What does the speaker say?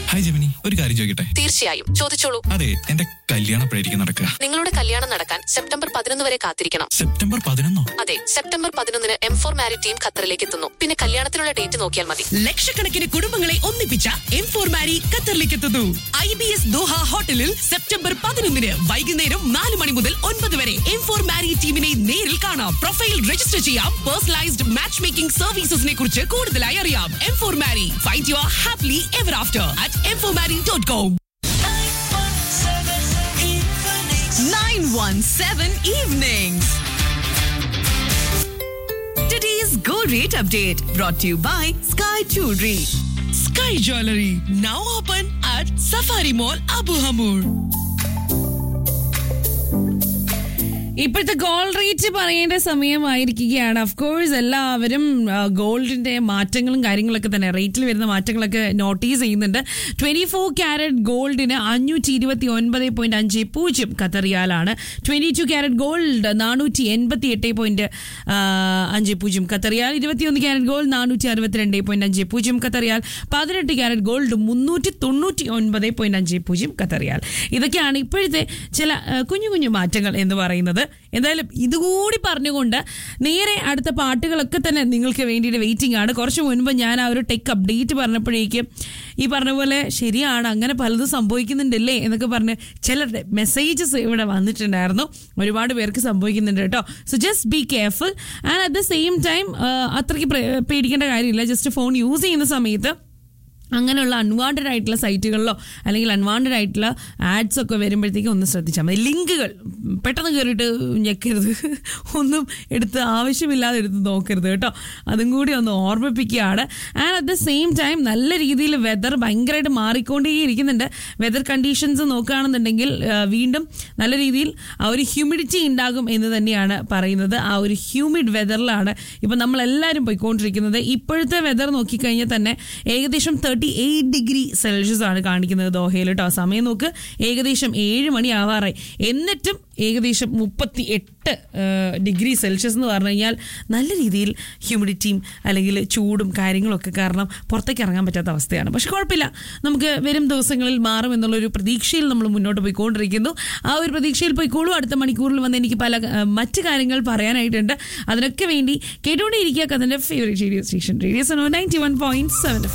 Hi Gemini ഒരു കാര്യം ചോദിക്കട്ടെ തീർച്ചയായും ചോദിച്ചോളൂ അതെ എന്റെ കല്യാണം എപ്പോഴായിരിക്കും നടക്കുക നിങ്ങളുടെ കല്യാണം നടക്കാൻ സെപ്റ്റംബർ പതിനൊന്ന് വരെ കാത്തിരിക്കണം സെപ്റ്റംബർ പതിനൊന്നോ അതെ സെപ്റ്റംബർ പതിനൊന്നിന് എം ഫോർ മാരി ടീം ഖത്തറിലേക്ക് എത്തുന്നു പിന്നെ കല്യാണത്തിനുള്ള ഡേറ്റ് നോക്കിയാൽ മതി ലക്ഷക്കണക്കിന് കുടുംബങ്ങളെ ഒന്നിപ്പിച്ച എം ഫോർ മാരി ഖത്തറിലേക്ക് എത്തുന്നു ഐ ബി എസ് ദോഹ ഹോട്ടലിൽ സെപ്റ്റംബർ പതിനൊന്നിന് വൈകുന്നേരം നാല് മണി മുതൽ ഒൻപത് വരെ എം ഫോർ മാരി ടീമിനെ നേരിൽ കാണാം പ്രൊഫൈൽ രജിസ്റ്റർ ചെയ്യാം പേഴ്സണലൈസ്ഡ് മാച്ച് മേക്കിംഗ് സർവീസസിനെ കുറിച്ച് കൂടുതലായി അറിയാം M four marry find your happily ever after at M four marry dot com nine one seven evenings Today's Gold Rate Update brought to you by Sky Jewelry. Sky Jewelry now open at Safari Mall Abu Hamur. ഇപ്പോഴത്തെ gold rate പറയേണ്ട സമയമായിരിക്കുകയാണ് of course എല്ലാവരും ഗോൾഡിന്റെ മാറ്റങ്ങളും കാര്യങ്ങളൊക്കെ തന്നെ റേറ്റിൽ വരുന്ന മാറ്റങ്ങളൊക്കെ നോട്ടീസ് ചെയ്യുന്നുണ്ട് ട്വന്റി ഫോർ ക്യാരറ്റ് ഗോൾഡിന് അഞ്ഞൂറ്റി ഇരുപത്തി ഒൻപത് പോയിന്റ് അഞ്ച് പൂജ്യം ഖത്തറിയാലാണ് ട്വന്റി ടു ക്യാരറ്റ് ഗോൾഡ് നാനൂറ്റി എൺപത്തി എട്ട് പോയിന്റ് അഞ്ച് പൂജ്യം ഖത്തറിയാൽ ഇരുപത്തിയൊന്ന് ക്യാരറ്റ് ഗോൾഡ് നാനൂറ്റി അറുപത്തിരണ്ട് പോയിന്റ് അഞ്ച് പൂജ്യം ഖത്തറിയാൽ പതിനെട്ട് ക്യാരറ്റ് ഗോൾഡ് മുന്നൂറ്റി തൊണ്ണൂറ്റി ഒൻപത് പോയിന്റ് അഞ്ച് പൂജ്യം ഖത്തറിയാൽ ഇതൊക്കെയാണ് ഇപ്പോഴത്തെ ചില ആ, കുഞ്ഞു കുഞ്ഞു മാറ്റങ്ങൾ എന്ന് പറയുന്നത് എന്തായാലും ഇതുകൂടി പറഞ്ഞുകൊണ്ട് നേരെ അടുത്ത പാട്ടുകളൊക്കെ തന്നെ നിങ്ങൾക്ക് വേണ്ടിയിട്ട് വെയിറ്റിംഗ് ആണ് കുറച്ച് മുൻപ് ഞാൻ ആ ഒരു ടെക് അപ്ഡേറ്റ് പറഞ്ഞപ്പോഴേക്കും ഈ പറഞ്ഞ പോലെ ശരിയാണ് അങ്ങനെ പലതും സംഭവിക്കുന്നുണ്ടല്ലേ എന്നൊക്കെ പറഞ്ഞ് ചിലരുടെ മെസ്സേജസ് ഇവിടെ വന്നിട്ടുണ്ടായിരുന്നു ഒരുപാട് പേർക്ക് സംഭവിക്കുന്നുണ്ട് കേട്ടോ so just be careful and at the same time അത്രയ്ക്ക് പ്ര- പേടിക്കേണ്ട കാര്യമില്ല ജസ്റ്റ് ഫോൺ യൂസ് ചെയ്യുന്ന സമയത്ത് അങ്ങനെയുള്ള അൺവാണ്ടഡ് ആയിട്ടുള്ള സൈറ്റുകളിലോ അല്ലെങ്കിൽ അൺവാണ്ടഡ് ആയിട്ടുള്ള ആഡ്സ് ഒക്കെ വരുമ്പോഴത്തേക്കും ഒന്ന് ശ്രദ്ധിച്ചാൽ മതി ലിങ്കുകൾ പെട്ടെന്ന് കയറിയിട്ട് ഞെക്കരുത് ഒന്നും എടുത്ത് ആവശ്യമില്ലാതെ എടുത്ത് നോക്കരുത് കേട്ടോ അതും കൂടി ഒന്ന് ഓർമ്മിപ്പിക്കുകയാണ് and at the same time നല്ല രീതിയിൽ വെതർ ഭയങ്കരമായിട്ട് മാറിക്കൊണ്ടേയിരിക്കുന്നുണ്ട് വെതർ കണ്ടീഷൻസ് നോക്കുകയാണെന്നുണ്ടെങ്കിൽ ആ, വീണ്ടും നല്ല രീതിയിൽ ആ ഒരു ഹ്യൂമിഡിറ്റി ഉണ്ടാകും എന്ന് തന്നെയാണ് പറയുന്നത് ആ ഒരു ഹ്യൂമിഡ് വെതറിലാണ് ഇപ്പം നമ്മളെല്ലാവരും പോയിക്കൊണ്ടിരിക്കുന്നത് ഇപ്പോഴത്തെ വെതർ നോക്കിക്കഴിഞ്ഞാൽ തന്നെ ഏകദേശം തേർട്ടി എയ്റ്റ് ഡിഗ്രി സെൽഷ്യസ് ആണ് കാണിക്കുന്നത് ദോഹയിൽ കേട്ടോ സമയം നോക്ക് ഏകദേശം ഏഴ് മണി ആവാറായി എന്നിട്ടും ഏകദേശം മുപ്പത്തി എട്ട് ഡിഗ്രി സെൽഷ്യസ് എന്ന് പറഞ്ഞു കഴിഞ്ഞാൽ നല്ല രീതിയിൽ ഹ്യൂമിഡിറ്റിയും അല്ലെങ്കിൽ ചൂടും കാര്യങ്ങളൊക്കെ കാരണം പുറത്തേക്ക് ഇറങ്ങാൻ പറ്റാത്ത അവസ്ഥയാണ് പക്ഷെ കുഴപ്പമില്ല നമുക്ക് വരും ദിവസങ്ങളിൽ മാറും എന്നുള്ളൊരു പ്രതീക്ഷയിൽ നമ്മൾ മുന്നോട്ട് പോയിക്കൊണ്ടിരിക്കുന്നു ആ ഒരു പ്രതീക്ഷയിൽ പോയിക്കോളൂ അടുത്ത മണിക്കൂറിൽ വന്ന് എനിക്ക് പല ആ, മറ്റ് കാര്യങ്ങൾ പറയാനായിട്ടുണ്ട് അതിനൊക്കെ വേണ്ടി കേട്ടുകൊണ്ടേയിരിക്കുക അതിൻ്റെ favourite radio station radio ninety one point seven